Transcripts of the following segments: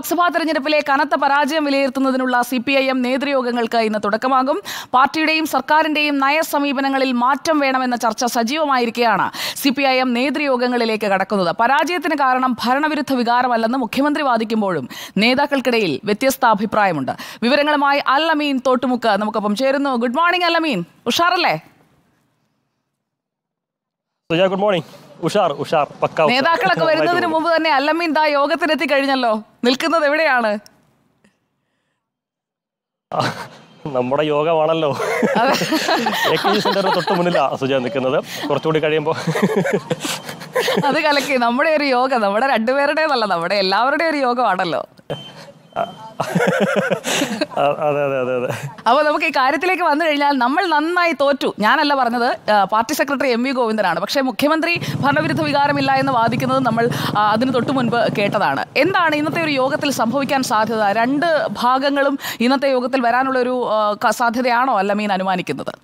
ലോക്സഭാ തെരഞ്ഞെടുപ്പിലെ കനത്ത പരാജയം വിലയിരുത്തുന്നതിനുള്ള സി പി ഐ എം നേതൃയോഗങ്ങൾക്ക് ഇന്ന് തുടക്കമാകും പാർട്ടിയുടെയും സർക്കാരിന്റെയും നയസമീപനങ്ങളിൽ മാറ്റം വേണമെന്ന ചർച്ച സജീവമായിരിക്കെയാണ് സി പി ഐ എം നേതൃയോഗങ്ങളിലേക്ക് കടക്കുന്നത് പരാജയത്തിന് കാരണം ഭരണവിരുദ്ധ വികാരമല്ലെന്ന് മുഖ്യമന്ത്രി വാദിക്കുമ്പോഴും നേതാക്കൾക്കിടയിൽ വ്യത്യസ്ത അഭിപ്രായമുണ്ട് വിവരങ്ങളുമായി അൽ അമീൻ തോട്ടുമുക്ക് നമുക്കൊപ്പം ചേരുന്നു ഗുഡ് മോർണിംഗ് അൽ അമീൻ ഉഷാറല്ലേ സുജാ ഗുഡ് മോർണിംഗ് ഉഷാർ ഉഷാർ പക്ക ഉഷാർ. നേതാക്കളൊക്കെ വരുന്നതിന് മുമ്പ് തന്നെ അല്ലമീൻ ദാ യോഗത്തിനെത്തി കഴിഞ്ഞല്ലോ നിൽക്കുന്നത് എവിടെയാണ് നമ്മുടെ യോഗമാണല്ലോ എ കെ ജി സെന്ററിന് തൊട്ട് മുന്നിലാ സുജ നിൽക്കുന്നത് കുറച്ചുകൂടി കഴിയുമ്പോൾ അത് കലക്കി നമ്മുടെ ഒരു യോഗം നമ്മുടെ രണ്ടുപേരുടേതല്ല നമ്മുടെ എല്ലാവരുടെയും ഒരു യോഗമാണല്ലോ അതെ അതെ അതെ അതെ അപ്പോൾ നമുക്ക് ഈ കാര്യത്തിലേക്ക് വന്നു കഴിഞ്ഞാൽ നമ്മൾ നന്നായി തോറ്റു ഞാനല്ല പറഞ്ഞത് ആ, പാർട്ടി സെക്രട്ടറി എം വി ഗോവിന്ദനാണ് പക്ഷേ മുഖ്യമന്ത്രി ഭരണവിരുദ്ധ വികാരമില്ല എന്ന് വാദിക്കുന്നത് നമ്മൾ ആ, അതിന് തൊട്ടു മുൻപ് കേട്ടതാണ് എന്താണ് ഇന്നത്തെ ഒരു യോഗത്തിൽ സംഭവിക്കാൻ സാധ്യത രണ്ട് ഭാഗങ്ങളും ഇന്നത്തെ യോഗത്തിൽ വരാനുള്ള ഒരു ആ, ക- സാധ്യതയാണോ അല്ലമീൻ അനുമാനിക്കുന്നത്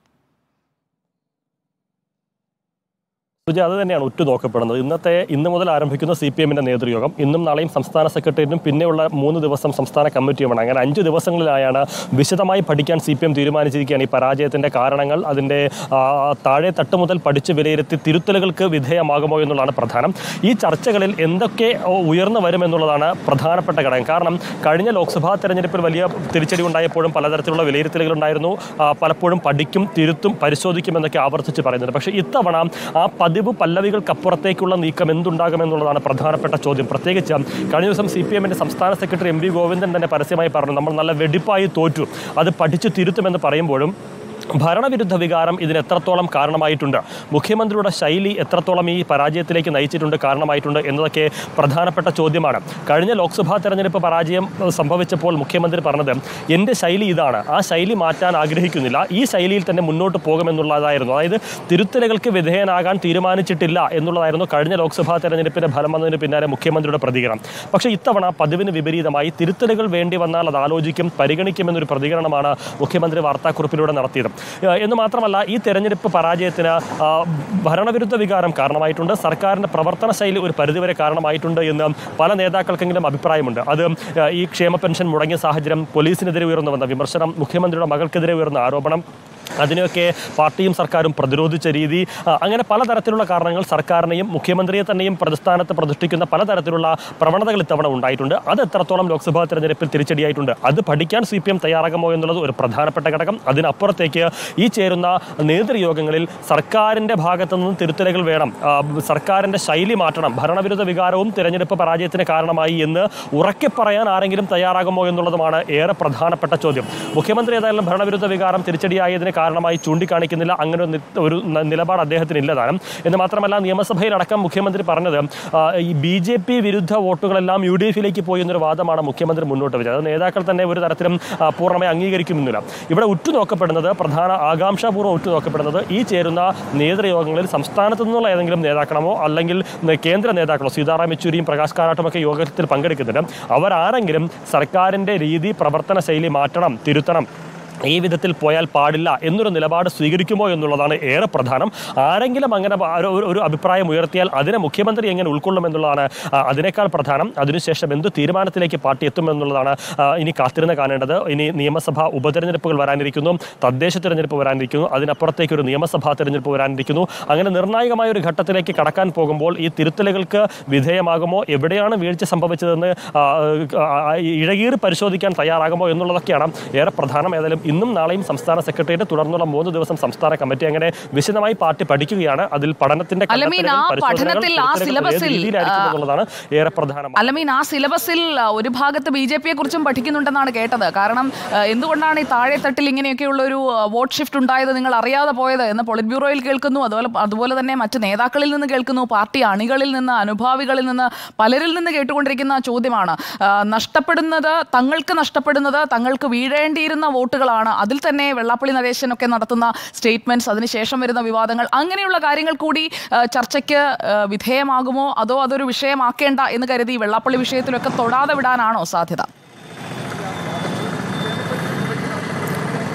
സുജ അത് തന്നെയാണ് ഉറ്റുനോക്കപ്പെടുന്നത് ഇന്നത്തെ ഇന്ന് മുതൽ ആരംഭിക്കുന്ന സി പി എമ്മിന്റെ നേതൃയോഗം ഇന്നും നാളെയും സംസ്ഥാന സെക്രട്ടേറിയറ്റും പിന്നെയുള്ള മൂന്ന് ദിവസം സംസ്ഥാന കമ്മിറ്റിയുമാണ് അങ്ങനെ അഞ്ച് ദിവസങ്ങളിലായാണ് വിശദമായി പഠിക്കാൻ സി പി എം തീരുമാനിച്ചിരിക്കുകയാണ് ഈ പരാജയത്തിന്റെ കാരണങ്ങൾ അതിന്റെ ആ, താഴെ തട്ട് മുതൽ പഠിച്ച് വിലയിരുത്തി തിരുത്തലുകൾക്ക് വിധേയമാകുമോ എന്നുള്ളതാണ് പ്രധാനം ഈ ചർച്ചകളിൽ എന്തൊക്കെ ഓ, ഉയർന്നു വരുമെന്നുള്ളതാണ് പ്രധാനപ്പെട്ട ഘടകം കാരണം കഴിഞ്ഞ ലോക്സഭാ തെരഞ്ഞെടുപ്പിൽ വലിയ തിരിച്ചടി ഉണ്ടായപ്പോഴും പലതരത്തിലുള്ള വിലയിരുത്തലുകൾ ഉണ്ടായിരുന്നു ആ, പലപ്പോഴും പഠിക്കും തിരുത്തും പരിശോധിക്കും എന്നൊക്കെ ആവർത്തിച്ച് പറയുന്നത് പക്ഷേ ഇത്തവണ ആ പതിവ് പല്ലവികൾക്കപ്പുറത്തേക്കുള്ള നീക്കം എന്തുണ്ടാകുമെന്നുള്ളതാണ് പ്രധാനപ്പെട്ട ചോദ്യം പ്രത്യേകിച്ച് കഴിഞ്ഞ ദിവസം സി പി എമ്മിൻ്റെ സംസ്ഥാന സെക്രട്ടറി എം വി ഗോവിന്ദൻ തന്നെ പരസ്യമായി പറഞ്ഞു നമ്മൾ നല്ല വെടിപ്പായി തോറ്റു അത് പഠിച്ചു തിരുത്തുമെന്ന് പറയുമ്പോഴും ഭരണവിരുദ്ധ വികാരം ഇതിന് എത്രത്തോളം കാരണമായിട്ടുണ്ട് മുഖ്യമന്ത്രിയുടെ ശൈലി എത്രത്തോളം ഈ പരാജയത്തിലേക്ക് നയിച്ചിട്ടുണ്ട് കാരണമായിട്ടുണ്ട് എന്നതൊക്കെ പ്രധാനപ്പെട്ട ചോദ്യമാണ് കഴിഞ്ഞ ലോക്സഭാ തെരഞ്ഞെടുപ്പ് പരാജയം ഏഹ്, സംഭവിച്ചപ്പോൾ മുഖ്യമന്ത്രി പറഞ്ഞത് എൻ്റെ ശൈലി ഇതാണ് ആ ശൈലി മാറ്റാൻ ആഗ്രഹിക്കുന്നില്ല ഈ ശൈലിയിൽ തന്നെ മുന്നോട്ട് പോകുമെന്നുള്ളതായിരുന്നു അതായത് തിരുത്തലുകൾക്ക് വിധേയനാകാൻ തീരുമാനിച്ചിട്ടില്ല എന്നുള്ളതായിരുന്നു കഴിഞ്ഞ ലോക്സഭാ തെരഞ്ഞെടുപ്പിന്റെ ഫലം വന്നതിന് പിന്നാലെ മുഖ്യമന്ത്രിയുടെ പ്രതികരണം പക്ഷേ ഇത്തവണ പതിവിന് വിപരീതമായി തിരുത്തലുകൾ വേണ്ടി വന്നാൽ അത് ആലോചിക്കും പരിഗണിക്കുമെന്നൊരു പ്രതികരണമാണ് മുഖ്യമന്ത്രി വാർത്താക്കുറിപ്പിലൂടെ നടത്തിയത് ഏഹ് എന്ന് മാത്രമല്ല ഈ തെരഞ്ഞെടുപ്പ് പരാജയത്തിന് ആ, ഭരണവിരുദ്ധ വികാരം കാരണമായിട്ടുണ്ട് സർക്കാരിൻ്റെ പ്രവർത്തന ശൈലി ഒരു പരിധിവരെ കാരണമായിട്ടുണ്ട് എന്ന് പല നേതാക്കൾക്കെങ്കിലും അഭിപ്രായമുണ്ട് അത് ഏഹ് ഈ ക്ഷേമ പെൻഷൻ മുടങ്ങിയ സാഹചര്യം പോലീസിനെതിരെ ഉയർന്നു വന്ന വിമർശനം മുഖ്യമന്ത്രിയുടെ മകൾക്കെതിരെ ഉയർന്ന ആരോപണം അതിനെയൊക്കെ പാർട്ടിയും സർക്കാരും പ്രതിരോധിച്ച രീതി ആ, അങ്ങനെ പലതരത്തിലുള്ള കാരണങ്ങൾ സർക്കാരിനെയും മുഖ്യമന്ത്രിയെ തന്നെയും പ്രതിസ്ഥാനത്ത് പ്രതിഷ്ഠിക്കുന്ന പലതരത്തിലുള്ള പ്രവണതകൾ ഇത്തവണ ഉണ്ടായിട്ടുണ്ട് അത് എത്രത്തോളം ലോക്സഭാ തെരഞ്ഞെടുപ്പിൽ തിരിച്ചടിയായിട്ടുണ്ട് അത് പഠിക്കാൻ സി പി എം തയ്യാറാകുമോ എന്നുള്ളത് ഒരു പ്രധാനപ്പെട്ട ഘടകം അതിനപ്പുറത്തേക്ക് ഈ ചേരുന്ന നേതൃയോഗങ്ങളിൽ സർക്കാരിൻ്റെ ഭാഗത്തു നിന്നും തിരുത്തലുകൾ വേണം ആ, സർക്കാരിൻ്റെ ശൈലി മാറ്റണം ഭരണവിരുദ്ധ വികാരവും തിരഞ്ഞെടുപ്പ് പരാജയത്തിന് കാരണമായി എന്ന് ഉറക്കെ പറയാൻ ആരെങ്കിലും തയ്യാറാകുമോ എന്നുള്ളതുമാണ് ഏറെ പ്രധാനപ്പെട്ട ചോദ്യം മുഖ്യമന്ത്രി ഏതായാലും ഭരണവിരുദ്ധ വികാരം തിരിച്ചടിയായതിന് കാരണമായി ചൂണ്ടിക്കാണിക്കുന്നില്ല അങ്ങനെ ഒരു നി- ഒരു ന- നിലപാട് അദ്ദേഹത്തിന് ഇല്ലതാനും എന്ന് മാത്രമല്ല നിയമസഭയിലടക്കം മുഖ്യമന്ത്രി പറഞ്ഞത് ആ, ഈ ബി ജെ പി വിരുദ്ധ വോട്ടുകളെല്ലാം യു ഡി എഫിലേക്ക് പോയി എന്നൊരു വാദമാണ് മുഖ്യമന്ത്രി മുന്നോട്ട് വെച്ചത് അത് നേതാക്കൾ തന്നെ ഒരു തരത്തിലും ആ, പൂർണ്ണമായി അംഗീകരിക്കുന്നില്ല ഇവിടെ ഉറ്റുനോക്കപ്പെടുന്നത് പ്രധാന ആകാംക്ഷാപൂർവ്വം ഉറ്റുനോക്കപ്പെടുന്നത് ഈ ചേരുന്ന നേതൃയോഗങ്ങളിൽ സംസ്ഥാനത്തു നിന്നുള്ള ഏതെങ്കിലും നേതാക്കളോ അല്ലെങ്കിൽ ന- കേന്ദ്ര നേതാക്കളോ സീതാറാം യെച്ചൂരിയും പ്രകാശ് കാരാട്ടുമൊക്കെ യോഗത്തിൽ പങ്കെടുക്കുന്നുണ്ട് അവരാരെങ്കിലും സർക്കാരിൻ്റെ രീതി പ്രവർത്തന ശൈലി മാറ്റണം തിരുത്തണം ഈ വിധത്തിൽ പോയാൽ പാടില്ല എന്നൊരു നിലപാട് സ്വീകരിക്കുമോ എന്നുള്ളതാണ് ഏറെ പ്രധാനം ആരെങ്കിലും അങ്ങനെ പ- ഒരു- ഒരു- ഒരു അഭിപ്രായം ഉയർത്തിയാൽ അതിനെ മുഖ്യമന്ത്രി എങ്ങനെ ഉൾക്കൊള്ളും എന്നുള്ളതാണ് ആ, അതിനേക്കാൾ പ്രധാനം അതിനുശേഷം എന്ത് തീരുമാനത്തിലേക്ക് പാർട്ടി എത്തുമെന്നുള്ളതാണ് ആ, ഇനി കാത്തിരുന്ന് കാണേണ്ടത് ഇനി നിയമസഭ ഉപതെരഞ്ഞെടുപ്പുകൾ വരാനിരിക്കുന്നു തദ്ദേശ തെരഞ്ഞെടുപ്പ് വരാനിരിക്കുന്നു അതിനപ്പുറത്തേക്ക് ഒരു നിയമസഭാ തെരഞ്ഞെടുപ്പ് വരാനിരിക്കുന്നു അങ്ങനെ നിർണായകമായ ഒരു ഘട്ടത്തിലേക്ക് കടക്കാൻ പോകുമ്പോൾ ഈ തിരുത്തലുകൾക്ക് വിധേയമാകുമോ എവിടെയാണ് വീഴ്ച സംഭവിച്ചതെന്ന് ആ, ആ, ഇഴകീറി പരിശോധിക്കാൻ തയ്യാറാകുമോ എന്നുള്ളതൊക്കെയാണ് ഏറെ പ്രധാനം ഏതായാലും ഇന്നും നാളെയും സംസ്ഥാന സെക്രട്ടേറിയറ്റ് തുടർന്നുള്ള മൂന്ന് ദിവസം സംസ്ഥാന കമ്മിറ്റി അങ്ങനെ വിശദമായി പാർട്ടി പഠിക്കുകയാണ് അതിൽ പഠനത്തിന്റെ അല്ലമീൻ, ആ കണ്ടെത്തലുകൾ, പരിശോധനകൾ, പഠനത്തിൽ, ആ തിരുത്തലുകൾ ഏത് സിലബസിൽ, രീതിയിലായിരിക്കും ആ, എന്നുള്ളതാണ് ഏറെ പ്രധാനം അല്ലമീൻ ആ സിലബസിൽ ആ, ഒരു ഭാഗത്ത് ബി ജെ പിയെ കുറിച്ചും പഠിക്കുന്നുണ്ടെന്നാണ് കേട്ടത് കാരണം ആ, എന്തുകൊണ്ടാണ് ഈ താഴെത്തട്ടിൽ ഇങ്ങനെയൊക്കെയുള്ള ഒരു ആ, വോട്ട് ഷിഫ്റ്റ് ഉണ്ടായത് നിങ്ങൾ അറിയാതെ പോയത് എന്ന് പൊളിറ്റ് ബ്യൂറോയിൽ കേൾക്കുന്നു അതുപോലെ അതുപോലെ തന്നെ മറ്റ് നേതാക്കളിൽ നിന്ന് കേൾക്കുന്നു പാർട്ടി അണികളിൽ നിന്ന് അനുഭാവികളിൽ നിന്ന് പലരിൽ നിന്ന് കേട്ടുകൊണ്ടിരിക്കുന്ന ചോദ്യമാണ് ആ, നഷ്ടപ്പെടുന്നത് തങ്ങൾക്ക് നഷ്ടപ്പെടുന്നത് തങ്ങൾക്ക് വീഴേണ്ടിയിരുന്ന വോട്ടുകളാണ് അതിൽ തന്നെ വെള്ളാപ്പള്ളി നരേശനൊക്കെ നടത്തുന്ന സ്റ്റേറ്റ്മെന്റ്സ് അതിനുശേഷം വരുന്ന വിവാദങ്ങൾ അങ്ങനെയുള്ള കാര്യങ്ങൾ കൂടി ആ, ചർച്ചയ്ക്ക് ആ, വിധേയമാകുമോ അതോ അതൊരു വിഷയമാക്കേണ്ട എന്ന് കരുതി വെള്ളാപ്പള്ളി വിഷയത്തിലൊക്കെ തൊടാതെ വിടാനാണോ സാധ്യത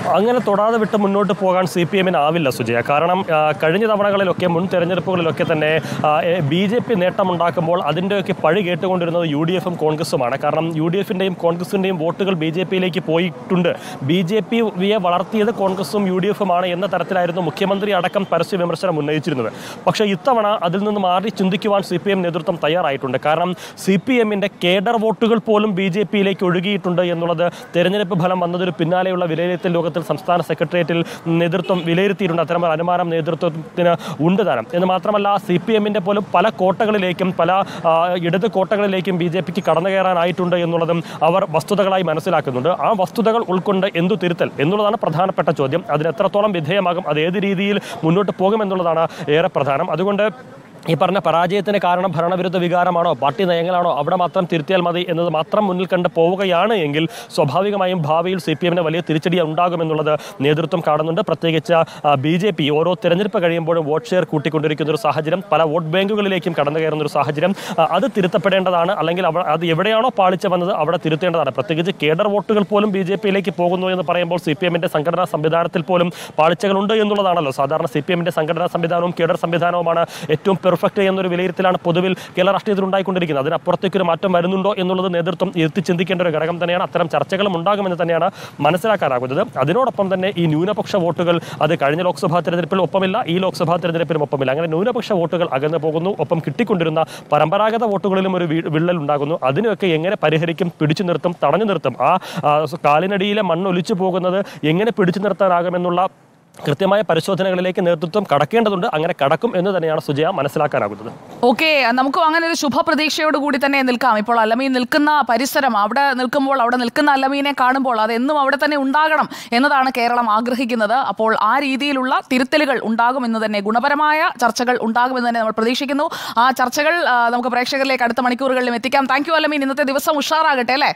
അങ്ങനെ തൊടാതെ വിട്ട് മുന്നോട്ട് പോകാൻ സി പി എമ്മിന് ആവില്ല സുജയ കാരണം ആ, കഴിഞ്ഞ തവണകളിലൊക്കെ മുൻ തെരഞ്ഞെടുപ്പുകളിലൊക്കെ തന്നെ ബി ജെ പി നേട്ടമുണ്ടാക്കുമ്പോൾ അതിൻ്റെയൊക്കെ പഴി കേട്ടുകൊണ്ടിരുന്നത് യു ഡി എഫും കോൺഗ്രസുമാണ് കാരണം യു ഡി എഫിൻ്റെയും കോൺഗ്രസിൻ്റെയും വോട്ടുകൾ ബി ജെ പിയിലേക്ക് പോയിട്ടുണ്ട് ബി ജെ പിയെ വളർത്തിയത് കോൺഗ്രസും യു ഡി എഫുമാണ് എന്ന തരത്തിലായിരുന്നു മുഖ്യമന്ത്രി അടക്കം പരസ്യ വിമർശനം ഉന്നയിച്ചിരുന്നത് പക്ഷേ ഇത്തവണ അതിൽ നിന്ന് മാറി ചിന്തിക്കുവാൻ സി പി എം നേതൃത്വം തയ്യാറായിട്ടുണ്ട് കാരണം സി പി എമ്മിൻ്റെ കേഡർ വോട്ടുകൾ പോലും ബി ജെ പിയിലേക്ക് ഒഴുകിയിട്ടുണ്ട് എന്നുള്ളത് തെരഞ്ഞെടുപ്പ് ഫലം വന്നതിന് പിന്നാലെയുള്ള വിലയിരുത്തൽ യോഗത്തിൽ സംസ്ഥാന സെക്രട്ടേറിയറ്റിൽ നേതൃത്വം വിലയിരുത്തിയിട്ടുണ്ട് അത്തരം ഒരു അനുമാനം നേതൃത്വത്തിന് ഉണ്ട് താനും എന്ന് മാത്രമല്ല സി പി എമ്മിൻ്റെ പോലും പല കോട്ടകളിലേക്കും പല ആ, ഇടത് കോട്ടകളിലേക്കും ബി ജെ പിക്ക് കടന്നു കയറാനായിട്ടുണ്ട് എന്നുള്ളതും അവർ വസ്തുതകളായി മനസ്സിലാക്കുന്നുണ്ട് ആ വസ്തുതകൾ ഉൾക്കൊണ്ട് എന്തു തിരുത്തൽ എന്നുള്ളതാണ് പ്രധാനപ്പെട്ട ചോദ്യം അതിന് എത്രത്തോളം വിധേയമാകും അത് ഏത് രീതിയിൽ മുന്നോട്ട് പോകുമെന്നുള്ളതാണ് ഏറെ പ്രധാനം അതുകൊണ്ട് ഈ പറഞ്ഞ പരാജയത്തിന് കാരണം ഭരണവിരുദ്ധ വികാരമാണോ പാർട്ടി നയങ്ങളാണോ അവിടെ മാത്രം തിരുത്തിയാൽ മതി എന്നത് മാത്രം മുന്നിൽ കണ്ട് പോവുകയാണ് എങ്കിൽ സ്വാഭാവികമായും ഭാവിയിൽ സി പി എമ്മിന് വലിയ തിരിച്ചടി ഉണ്ടാകുമെന്നുള്ളത് നേതൃത്വം കാണുന്നുണ്ട് പ്രത്യേകിച്ച് ബി ജെ പി ഓരോ തെരഞ്ഞെടുപ്പ് കഴിയുമ്പോഴും വോട്ട് ഷെയർ കൂട്ടിക്കൊണ്ടിരിക്കുന്ന ഒരു സാഹചര്യം പല വോട്ട് ബാങ്കുകളിലേക്കും കടന്നു കയറുന്ന ഒരു സാഹചര്യം ആ, അത് തിരുത്തപ്പെടേണ്ടതാണ് അല്ലെങ്കിൽ അവ അത് എവിടെയാണോ പാളിച്ച വന്നത് അവിടെ തിരുത്തേണ്ടതാണ് പ്രത്യേകിച്ച് കേഡർ വോട്ടുകൾ പോലും ബി ജെ പിയിലേക്ക് പോകുന്നു എന്ന് പറയുമ്പോൾ സി പി എമ്മിന്റെ സംഘടനാ സംവിധാനത്തിൽ പോലും പാളിച്ചകളുണ്ട് എന്നുള്ളതാണല്ലോ സാധാരണ സി പി എമ്മിന്റെ സംഘടനാ സംവിധാനവും കേഡർ സംവിധാനവുമാണ് ഏറ്റവും പെർഫെക്റ്റ് എന്നൊരു വിലയിരുത്തലാണ് പൊതുവിൽ കേരള രാഷ്ട്രീയത്തിൽ ഉണ്ടായിക്കൊണ്ടിരിക്കുന്നത് അതിനപ്പുറത്തേക്ക് ഒരു മാറ്റം വരുന്നുണ്ടോ എന്നുള്ളത് നേതൃത്വം ഇരുത്തി ചിന്തിക്കേണ്ട ഒരു ഘടകം തന്നെയാണ് അത്തരം ചർച്ചകളും ഉണ്ടാകുമെന്ന് തന്നെയാണ് മനസ്സിലാക്കാനാകുന്നത് അതിനോടൊപ്പം തന്നെ ഈ ന്യൂനപക്ഷ വോട്ടുകൾ അത് കഴിഞ്ഞ ലോക്സഭാ തെരഞ്ഞെടുപ്പിൽ ഒപ്പമില്ല ഈ ലോക്സഭാ തെരഞ്ഞെടുപ്പിലും ഒപ്പമില്ല അങ്ങനെ ന്യൂനപക്ഷ വോട്ടുകൾ അകന്നു പോകുന്നു ഒപ്പം കിട്ടിക്കൊണ്ടിരുന്ന പരമ്പരാഗത വോട്ടുകളിലും ഒരു വീ- വിള്ളൽ ഉണ്ടാകുന്നു അതിനെയൊക്കെ എങ്ങനെ പരിഹരിക്കും പിടിച്ചു നിർത്തും തടഞ്ഞു നിർത്തും ആ ആ, കാലിനടിയിലെ മണ്ണ് ഒലിച്ചു പോകുന്നത് എങ്ങനെ പിടിച്ചു നിർത്താനാകുമെന്നുള്ള കൃത്യമായ പരിശോധനകളിലേക്ക് നേതൃത്വം കടക്കേണ്ടതുണ്ട് അങ്ങനെ കടക്കും എന്ന് തന്നെയാണ് സുജയ മനസ്സിലാക്കാനാകുന്നത് ഓക്കെ നമുക്കും അങ്ങനെ ഒരു ശുഭപ്രതീക്ഷയോട് കൂടി തന്നെ നിൽക്കാം ഇപ്പോൾ അല്ലമീൻ നിൽക്കുന്ന പരിസരം അവിടെ നിൽക്കുമ്പോൾ അവിടെ നിൽക്കുന്ന അല്ലമീനെ കാണുമ്പോൾ അത് എന്നും അവിടെ തന്നെ ഉണ്ടാകണം എന്നതാണ് കേരളം ആഗ്രഹിക്കുന്നത് അപ്പോൾ ആ രീതിയിലുള്ള തിരുത്തലുകൾ ഉണ്ടാകുമെന്ന് തന്നെ ഗുണപരമായ ചർച്ചകൾ ഉണ്ടാകുമെന്ന് തന്നെ നമ്മൾ പ്രതീക്ഷിക്കുന്നു ആ ചർച്ചകൾ ആ, നമുക്ക് പ്രേക്ഷകരിലേക്ക് അടുത്ത മണിക്കൂറുകളിലും എത്തിക്കാം താങ്ക് യു അല്ലമീൻ ഇന്നത്തെ ദിവസം ഉഷാറാകട്ടെ അല്ലേ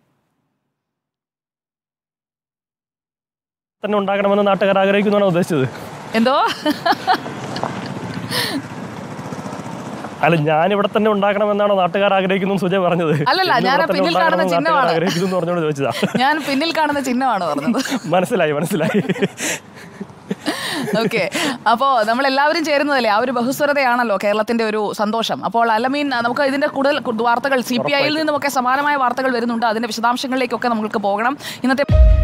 തന്നെ ഉണ്ടാകണമെന്ന് നാട്ടുകാർ ആഗ്രഹിക്കുന്നതാണ് ഉദ്ദേശിച്ചത് എന്തോ അല്ല ഞാൻ ഇവിടെ തന്നെ ഉണ്ടാക്കണമെന്നാണോ നാട്ടുകാർ ആഗ്രഹിക്കുന്നു സുജയ പറഞ്ഞത് അല്ലല്ല, ഇന്ന് ഞാൻ ഇവിടെ തന്നെ പിന്നിൽ കാണുന്ന ഉണ്ടാകണമെന്ന് നാട്ടുകാർ ചിഹ്നമാണ്. ആഗ്രഹിക്കുന്നു എന്ന് പറഞ്ഞോണ്ട് ചോദിച്ചതാ ഞാൻ പിന്നിൽ കാണുന്ന ചിഹ്നമാണ് പറഞ്ഞത് മനസ്സിലായി മനസ്സിലായി ഓക്കെ അപ്പോൾ നമ്മൾ എല്ലാവരും ചേരുന്നതല്ലേ ആ ഒരു ബഹുസ്വരതയാണല്ലോ കേരളത്തിന്റെ ഒരു സന്തോഷം അപ്പോൾ അലമീൻ നമുക്ക് ഇതിന്റെ കൂടുതൽ കു- വാർത്തകൾ സി പി ഐയിൽ നിന്നുമൊക്കെ സമാനമായ വാർത്തകൾ വരുന്നുണ്ട് അതിന്റെ വിശദാംശങ്ങളിലേക്കൊക്കെ നമുക്ക് പോകണം ഇന്നത്തെ